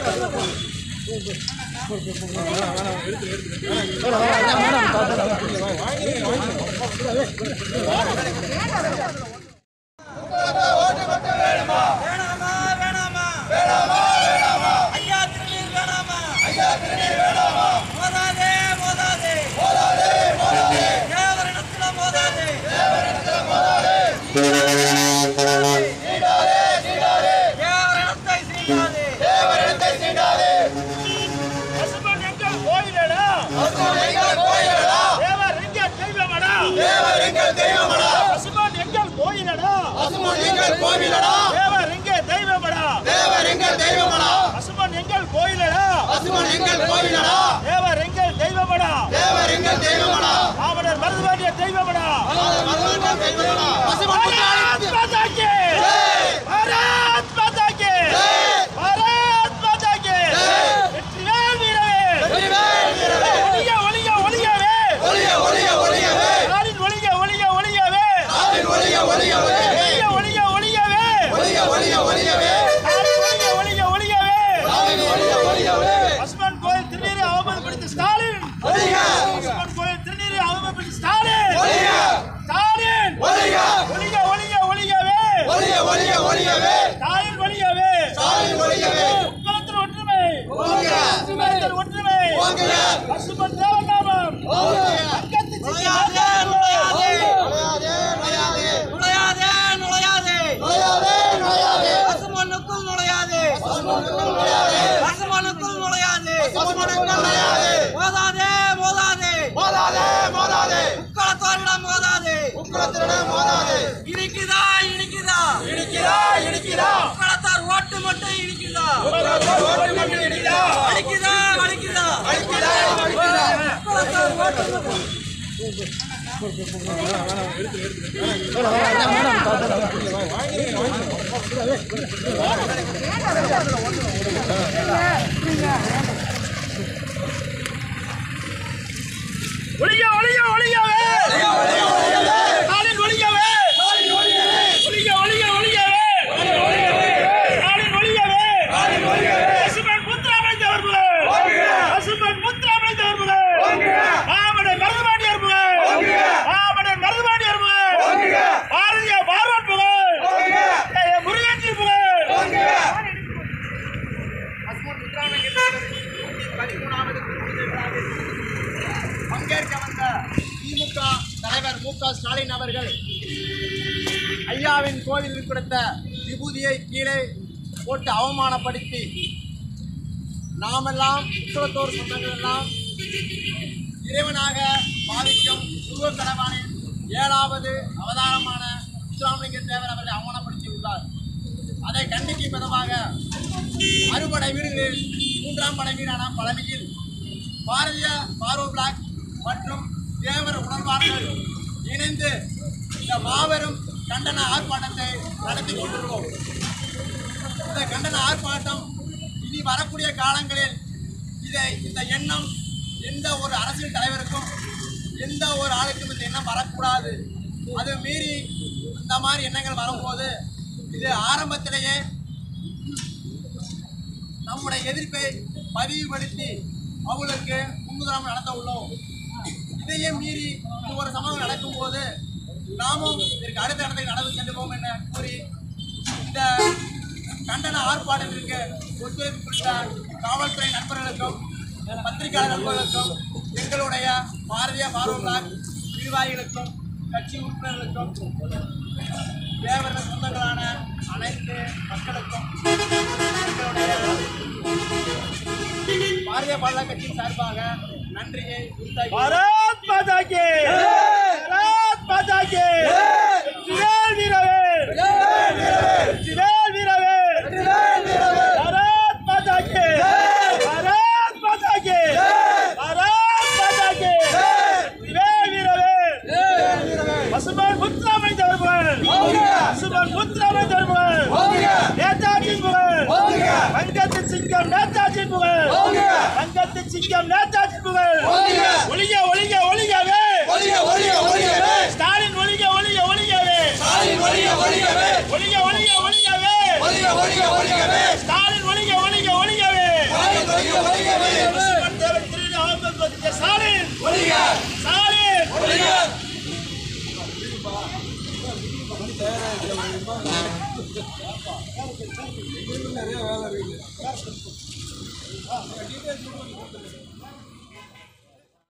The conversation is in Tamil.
வேணாமா வேணாமா வேணாமா வேணாமா ஐயா திருநீர் வேணாமா ஐயா திருநீர் வேணாமா மோதாதே மோதாதே மோதாதே மோதாதே தேவரிடத்துல மோதாதே தேவரிடத்துல மோதாதே சீடாதே சீடாதே தேவரிடத்தை சீடாதே தேவரிடத்தை சீடாதே பசும்பொன் எங்கள் கோயிலடா பசுமன் எங்கள் கோயிலடா தேவர் எங்கள் தெய்வமடா தேவர் எங்கள் தெய்வமடா பசும்பொன் எங்கள் கோயிலடா பசுமன் எங்கள் கோவிலடா தேவர் எங்கள் தெய்வமடா தேவர் எங்கள் தெய்வமடா பசும்பொன் எங்கள் கோயிலடா பசுமன் எங்கள் கோவிலடா தேவர் எங்கள் தெய்வமடா தேவர் எங்கள் தெய்வமடா ஆவணர் மருதுவாண்டிய தெய்வமடா மதுவன் தெய்வமடா பசுமன் பாரத் மாதா கி பாரத் மாதா கி பாரத் மாதா கி வெற்றிவேல் வீரவே ஒளிய ஒளிய ஒளியவே ஒளிய ஒளிய ஒளியவே நாளின் ஒளிய ஒளிய ஒளியவே ஆவின் ஒளிய ஒளியவே ஒளிய ஒளிய ஒளியவே ஒளிய ஒளிய ஒளியவே நாளின் ஒளிய ஒளிய ஒளியவே ஆவின் ஒளிய ஒளியவே பசுமன் கோயில் திருநீரை அவமதிப்படுத்த ஸ்டாலின் ஒளிய பசுமன் கோயில் திருநீரை அவமதிப்படுத்த ஸ்டாலின் ஒளிய ஸ்டாலின் ஒளிய ஒளிய ஒளிய ஒளியவே ஒளிய ஒளிய ஒளியவே ஸ்டாலின் ஒளியவே ஆவின் ஒளியவே முக்குளத்தில் ஒற்றுமை ஓங்குக முக்குளத்தில் ஒற்றுமை ஓங்குக பசுமன் தேவநாமம் அங்கத்து நுழையாதே நுழையாதே நுழையாதே நுழையாதே நுழையாதே நுழையாதே பசுமண்ணுக்குள் நுழையாதே பசுமண்ணுக்குள் நுழையாதே பசுமண்ணுக்குள் நுழையாதே பசுமண்ணுக்குள் நுழையாதே மோதாதே மோதாதே மோதாதே மோதாதே உக்களத்தோரிடம் மோதாதே உக்களத்தோரிடம் மோதாதே இனிக்குதா இனிக்குதா இனிக்குதா இனிக்குதா உக்களத்தார் ஓட்டு மட்டும் இனிக்குதா ஓட்டு மட்டும் இனிக்குதா அடிக்குதா அடிக்குதா அடிக்குதா அடிக்குதா உக்களத்தார் ஓட்டு மட்டும் ஒளிய ஒளிய ஒளியவே ஸ்டாலின் ஒளியவே ஒளிய ஒளிய ஒளியவே ஸ்டாலின் ஒளியவே பசுமன் முத்திராமலை தவறுகளே பசுமன் முத்திராமலை தவறுகளே ஆமணன் மருதுபாண்டி அருமுக ஆமணன் மருதுபாண்டி அருமுக பாரதிய பார்வன் புகழ் முருகஞ்சி புகழ் பங்கேற்க வந்த திமுக தலைவர் மு க ஸ்டாலின் அவர்கள் ஐயாவின் கோவிலில் கொடுத்த விபூதியை கீழே போட்டு அவமானப்படுத்தி நாமெல்லாம் உத்தரத்தோர் சொந்தங்கள் எல்லாம் இறைவனாக பாவிக்கும் முருகக்கடவானின் ஏழாவது அவதாரமான இஸ்லாமிய தேவர் அவர்களை அவமானப்படுத்தி உள்ளார் அதை கண்டிக்கும் விதமாக அறுபடை வீடுகளில் மூன்றாம் படை வீடான பழனியில் பாரதிய பார்வ பிளாக் மற்றும் தேவர் உணர்வாளர்கள் இணைந்து இந்த மாபெரும் கண்டன ஆர்ப்பாட்டத்தை நடத்தி கொண்டிருக்கிறோம் இந்த கண்டன ஆர்ப்பாட்டம் இனி வரக்கூடிய காலங்களில் இதை இந்த எண்ணம் எந்த ஒரு அரசியல் தலைவருக்கும் எந்த ஒரு ஆளுக்கும் இந்த எண்ணம் வரக்கூடாது அது மீறி இந்த மாதிரி எண்ணங்கள் வரும்போது இது ஆரம்பத்திலேயே நம்முடைய எதிர்ப்பை பதிவுபடுத்தி அவங்களுக்கு முன்னுதாரணம் நடத்த உள்ளோம் இதையே மீறி இது ஒரு சம்பவம் நடக்கும்போது நாமும் இதற்கு அடுத்த இடத்துக்கு நடந்து செல்வோம் என கூறி இந்த கண்டன ஆர்ப்பாட்டத்திற்கு ஒத்துழைப்பு கொடுத்த காவல்துறை நண்பர்களுக்கும் பத்திரிகையாளர் நண்பர்களுக்கும் எங்களுடைய பாரதிய பார்வலாக் நிர்வாகிகளுக்கும் கட்சி உறுப்பினர்களுக்கும் தேவர்கள் சொந்தங்களான அனைத்து மக்களுக்கும் எங்களுடைய பாரதிய பாரத கட்சியின் சார்பாக நன்றியை உரித்தாக்கி பாரத் மாதா கி பாரத் மாதா கி வெற்றிவேல் வீரவே வெற்றிவேல் வீரவே பாரத் மாதா கி பாரத் மாதா கி பாரத் மாதா கி வெற்றிவேல் வீரவே பசுமன் முத்துராமை தருமன் பசுமன் முத்துராமை தருமன் நேதாஜி புகழ் வங்கத்து சிங்கம் நேதாஜி புகழ் வங்கத்து சிங்கம் நேதாஜி புகழ் ஒளிய ஒளிய ஒளியவே ஒளிய ஒளிய ஒளியவே ஸ்டாலின் ஒளிய ஒளிய ஒளியவே ஸ்டாலின் ஒளிய ஒளியவே ஒளிய ஒளிய ஒளியவே ஒளிய ஒளிய ஒளியவே ஸ்டாலின் ஒளிய ஒளிய ஒளியவே நிறைய வேலை இருக்குது